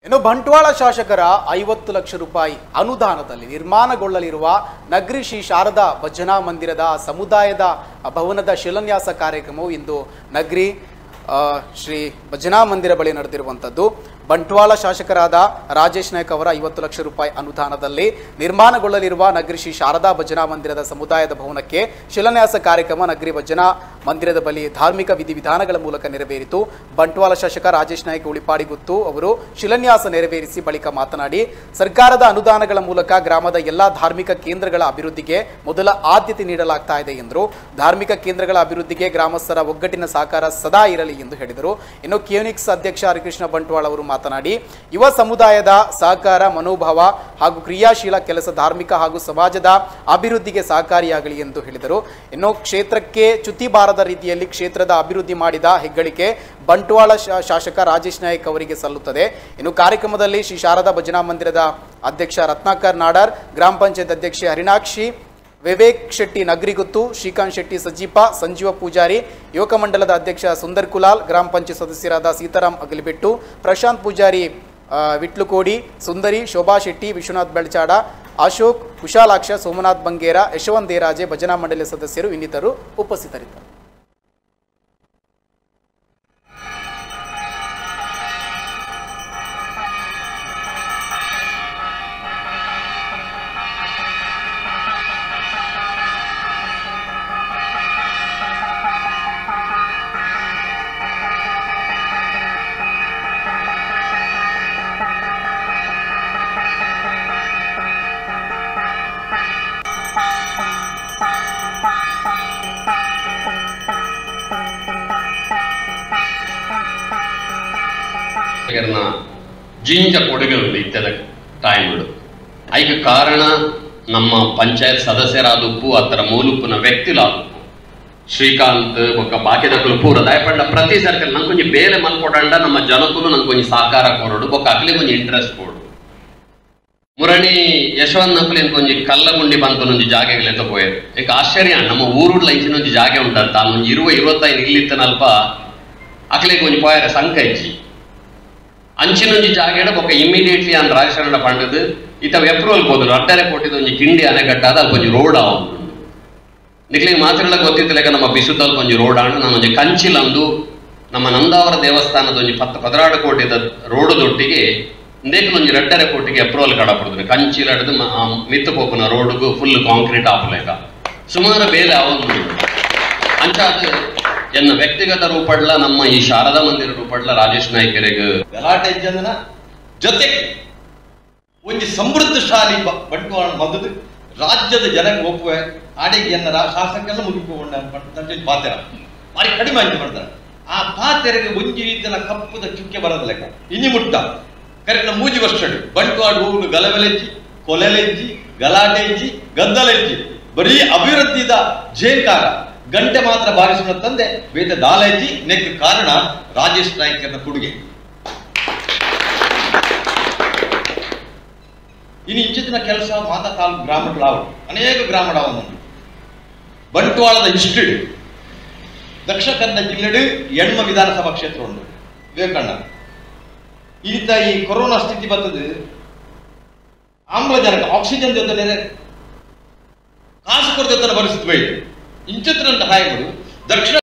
ಇನ್ನು ಬಂಟ್ವಾಳ ಶಾಸಕರ ಐವತ್ತು ಲಕ್ಷ ರೂಪಾಯಿ ಅನುದಾನದಲ್ಲಿ ನಿರ್ಮಾಣಗೊಳ್ಳಲಿರುವ ನಗರಿ ಶ್ರೀ ಶಾರದಾ ಭಜನಾ ಮಂದಿರದ ಸಮುದಾಯದ ಭವನದ ಶಿಲಾನ್ಯಾಸ ಕಾರ್ಯಕ್ರಮವು ಇಂದು ನಗರಿ ಆ, ಶ್ರೀ ಭಜನಾ ಮಂದಿರ ಬಳಿ ನಡೆದಿರುವಂಥದ್ದು ಬಂಟ್ವಾಳ ಶಾಸಕರಾದ ರಾಜೇಶ್ ನಾಯ್ಕ್ ಅವರ ಐವತ್ತು ಲಕ್ಷ ರೂಪಾಯಿ ಅನುದಾನದಲ್ಲಿ ನಿರ್ಮಾಣಗೊಳ್ಳಲಿರುವ ನಗರಿ ಶ್ರೀ ಶಾರದಾ ಭಜನಾ ಮಂದಿರದ ಸಮುದಾಯದ ಭವನಕ್ಕೆ ಶಿಲಾನ್ಯಾಸ ಕಾರ್ಯಕ್ರಮ ನಗರಿ ಭಜನಾ ಮಂದಿರದ ಬಳಿ ಧಾರ್ಮಿಕ ವಿಧಿವಿಧಾನಗಳ ಮೂಲಕ ನೆರವೇರಿತು ಬಂಟ್ವಾಳ ಶಾಸಕ ರಾಜೇಶ್ ನಾಯ್ಕ್ ಉಳಿಪಾಡಿಗುತ್ತು ಅವರು ಶಿಲಾನ್ಯಾಸ ನೆರವೇರಿಸಿ ಬಳಿಕ ಮಾತನಾಡಿ ಸರ್ಕಾರದ ಅನುದಾನಗಳ ಮೂಲಕ ಗ್ರಾಮದ ಎಲ್ಲಾ ಧಾರ್ಮಿಕ ಕೇಂದ್ರಗಳ ಅಭಿವೃದ್ಧಿಗೆ ಮೊದಲ ಆದ್ಯತೆ ನೀಡಲಾಗ್ತಾ ಇದೆ ಎಂದರು ಧಾರ್ಮಿಕ ಕೇಂದ್ರಗಳ ಅಭಿವೃದ್ಧಿಗೆ ಗ್ರಾಮಸ್ಥರ ಒಗ್ಗಟ್ಟಿನ ಸಹಕಾರ ಸದಾ ಇರಲಿ ಎಂದು ಹೇಳಿದರು ಇನ್ನು ಕ್ಯೂನಿಕ್ಸ್ ಅಧ್ಯಕ್ಷ ಹರಿಕೃಷ್ಣ ಬಂಟ್ವಾಳ ಅವರು ಮಾತನಾಡಿ ಯುವ ಸಮುದಾಯದ ಸಹಕಾರ ಮನೋಭಾವ ಹಾಗೂ ಕ್ರಿಯಾಶೀಲ ಕೆಲಸ ಧಾರ್ಮಿಕ ಹಾಗೂ ಸಮಾಜದ ಅಭಿವೃದ್ಧಿಗೆ ಸಹಕಾರಿಯಾಗಲಿ ಎಂದು ಹೇಳಿದರು ಇನ್ನು ಕ್ಷೇತ್ರಕ್ಕೆ ಚ್ಯುತಿ ಬಾರದ ರೀತಿಯಲ್ಲಿ ಕ್ಷೇತ್ರದ ಅಭಿವೃದ್ಧಿ ಮಾಡಿದ ಹೆಗ್ಗಳಿಕೆ ಬಂಟ್ವಾಳ ಶಾ- ಶಾಸಕ ರಾಜೇಶ್ ನಾಯ್ಕ್ ಅವರಿಗೆ ಸಲ್ಲುತ್ತದೆ ಇನ್ನು ಕಾರ್ಯಕ್ರಮದಲ್ಲಿ ಶ್ರೀ ಶಾರದಾ ಭಜನಾ ಮಂದಿರದ ಅಧ್ಯಕ್ಷ ರತ್ನಾಕರ್ ನಾಡರ್ ಗ್ರಾಮ ಪಂಚಾಯತ್ ಅಧ್ಯಕ್ಷೆ ಹರಿಣಾಕ್ಷಿ ವಿವೇಕ್ ಶೆಟ್ಟಿ ನಗರಿಗುತ್ತು ಶ್ರೀಕಾಂತ್ ಶೆಟ್ಟಿ ಸಜ್ಜಿಪ ಸಂಜೀವ ಪೂಜಾರಿ ಯುವಕ ಮಂಡಲದ ಅಧ್ಯಕ್ಷ ಸುಂದರ್ ಕುಲಾಲ್ ಗ್ರಾಮ ಪಂಚಾಯತ್ ಸದಸ್ಯರಾದ ಸೀತಾರಾಮ್ ಅಗಲಿಬೆಟ್ಟು ಪ್ರಶಾಂತ್ ಪೂಜಾರಿ ಆ, ವಿಟ್ಲುಕೋಡಿ ಸುಂದರಿ ಶೋಭಾ ಶೆಟ್ಟಿ ವಿಶ್ವನಾಥ್ ಬೆಳ್ಚಾಡ ಅಶೋಕ್ ಕುಶಾಲಾಕ್ಷ ಸೋಮನಾಥ್ ಬಂಗೇರ ಯಶವಂತ್ ದೇರಾಜೆ ಭಜನಾ ಮಂಡಳಿ ಸದಸ್ಯರು ಇನ್ನಿತರರು ಉಪಸ್ಥಿತರಿದ್ದರು ನ ಜಿಂಜ ಕೊಡುಗೆಗಳು ಇತ್ತೆದ ಟೈಮ್ಡು ಐಕೆ ಕಾರಣ ನಮ್ಮ ಪಂಚಾಯತ್ ಸದಸ್ಯರಾದುಪ್ಪು ಅತ್ತರ ಮೂಲುಪ್ಪುನ ವ್ಯಕ್ತಿಲಾದುಪ್ಪು ಶ್ರೀಕಾಂತ್ ಬೊಕ್ಕ ಬಾಕಿದಕ್ಕಲು ಪೂರ ದಯಪಂಡ ಪ್ರತಿ ಸರ್ಕಲ್ ನಂಗೆ ಕೊಂಚ ಬೇಲೆ ಮಲ್ಕೊಡಂಡ ನಮ್ಮ ಜನಕ್ಕೂ ನಂಗೆ ಕೊಂಚ ಸಹಕಾರ ಕೊರೋಡು ಬೊಕ್ಕ ಅಕ್ಲಿ ಕೊಂಚ ಇಂಟ್ರೆಸ್ಟ್ ಕೊಡು ಮುರಣಿ ಯಶವಂತ್ ನಕುಲಿನ ಕೊಂಚ ಕಲ್ಲಗುಂಡಿ ಬಂತನೊಂದು ಜಾಗೆಗಳೆತ್ತ ಪೋಯರು ಈಗ ಆಶ್ಚರ್ಯ ನಮ್ಮ ಊರುಡ್ಲ ಇಂಚಿನೊಂದು ಜಾಗೆ ಉಂಟಂತ ಒಂದು ಇರುವ ಇರುವತ್ತೈದು ಇಲ್ಲಿತ್ತನಲ್ಪ ಅಕ್ಲಿ ಕೊಂಚ ಪೋಯರ ಸಂಕ ಇಚ್ಚಿ ಅಂಚಿನೊಂಜಿ ಜಾಗೆಡ ಬೊಕ್ಕ ಇಮಿಡಿಯೇಟ್ಲಿ ಅನ್ ರಾಜಶರಣ ಪಂಡದು ಇತ ಎಪ್ರೂವಲ್ ಹೋದ್ರು ಅಟ್ಟರೆ ಕೊಟ್ಟಿದ್ದು ಒಂಜಿ ಕಿಂಡಿ ಅಣೆಕಟ್ಟಾದ ಅಲ್ಲಿ ಕೊಂಚ ರೋಡ್ ಆವೊಂದು ನಿಕ್ಲಿಗೆ ಮಾತ್ರ ಗೊತ್ತಿತ್ತಲೆಗ ನಮ್ಮ ಬಿಸುತಲ್ ಕೊಂಚ ರೋಡ್ ಆಂಡು ನಾನು ಒಂಜಿ ಕಂಚಿಲಂದು ನಮ್ಮ ನಂದಾವರ ದೇವಸ್ಥಾನದ ಒಂಜಿ ಪತ್ತು ಪದರಾಡು ಕೋಟಿದ ರೋಡ್ ದೊಟ್ಟಿಗೆ ಇಂದೇಕಲ್ ಒಂಜಿ ರೆಡ್ಡರೆ ಕೋಟಿಗೆ ಎಪ್ರೂವಲ್ ಕಡಪಡ್ದು ಕಂಚಿಲಡ್ದು ಮಿತ್ತು ಪೋಪುನ ರೋಡ್ಗು ಫುಲ್ ಕಾಂಕ್ರೀಟ್ ಆಪುಲೆಗ ಸುಮಾರು ಬೇಲೆ ಅವೊಂದು ಅಂಚಾದ ಎನ್ನ ವ್ಯಕ್ತಿಗತ ರೂಪಡ್ಲ ನಮ್ಮ ಈ ಶಾರದಾ ಮಂದಿರ ರೂಪಡ್ಲ ರಾಜೇಶ್ ನಾಯ್ಕರಿಗೆ ಗಲಾಟೆ ಜನನ ಜೊತೆಗೆ ಒಂದು ಸಮೃದ್ಧಶಾಲಿ ಬ- ಬಂಟ್ವಾಳ ಮದ್ದು ರಾಜ್ಯದ ಜನಕ್ಕೆ ಒಪ್ಪುವೆ ಆಡೆಗೆ ಎನ್ನ ರಾ- ಶಾಸಕೆಲ್ಲ ಮುಗಿಪೋಗೊಂಡ ಅಂತ ಪಾತೆರ ಭಾರಿ ಕಡಿಮೆ ಅಂತ ಮಾಡ್ತಾರೆ ಆ ಪಾತೆರೆಗೆ ಒಂಜಿ ರೀತಿಯ ಕಪ್ಪದ ಚುಕ್ಕೆ ಬರೋದ್ ಲೆಕ್ಕ ಇನಿ ಮುಟ್ಟ ಕರೆಕ್ಟ್ ಮೂಜಿ ವರ್ಷಡು ಬಂಟ್ವಾಳ ಹೂವು ಗಲವೆಲೆಜ್ಜಿ ಕೊಲೆಲೆಜ್ಜಿ ಗಲಾಟೆಜ್ಜಿ ಗದ್ದಲೆಜ್ಜಿ ಬರೀ ಅಭಿವೃದ್ಧಿದ ಜೇಂಕಾರ ಗಂಟೆ ಮಾತ್ರ ಬಾರಿಸುವ ತಂದೆ ಬೇತ ದಾಲೆಜ್ಜಿ ನೆಕ್ ಕಾರಣ ರಾಜೇಶ್ ನಾಯ್ಕರ ಕೊಡುಗೆ ಇನ್ನು ಇಂಚಿನ ಕೆಲಸ ಮಾತಾ ತಾಲೂಕು ಗ್ರಾಮಗಳಾವು ಅನೇಕ ಗ್ರಾಮಡಾವನ್ನು ಬಂಟ್ವಾಳದ ಇಷ್ಟಿಡು ದಕ್ಷಿಣ ಕನ್ನಡ ಜಿಲ್ಲೆಡು ಎಣ್ಮ ವಿಧಾನಸಭಾ ಕ್ಷೇತ್ರ ಉಂಟು ವಿವೇಕಣ್ಣ ಈತ ಈ ಕೊರೋನಾ ಸ್ಥಿತಿ ಬರ್ತದೆ ಆಮ್ಲಜನಕ ಆಕ್ಸಿಜನ್ ಜೊತೆ ಕಾಸು ಕೊಡದ ಪರಿಸ್ಥಿತಿ ಬೈತು ಇಂಚಿತ್ರ ಹಾಯಗಳು ದಕ್ಷಿಣ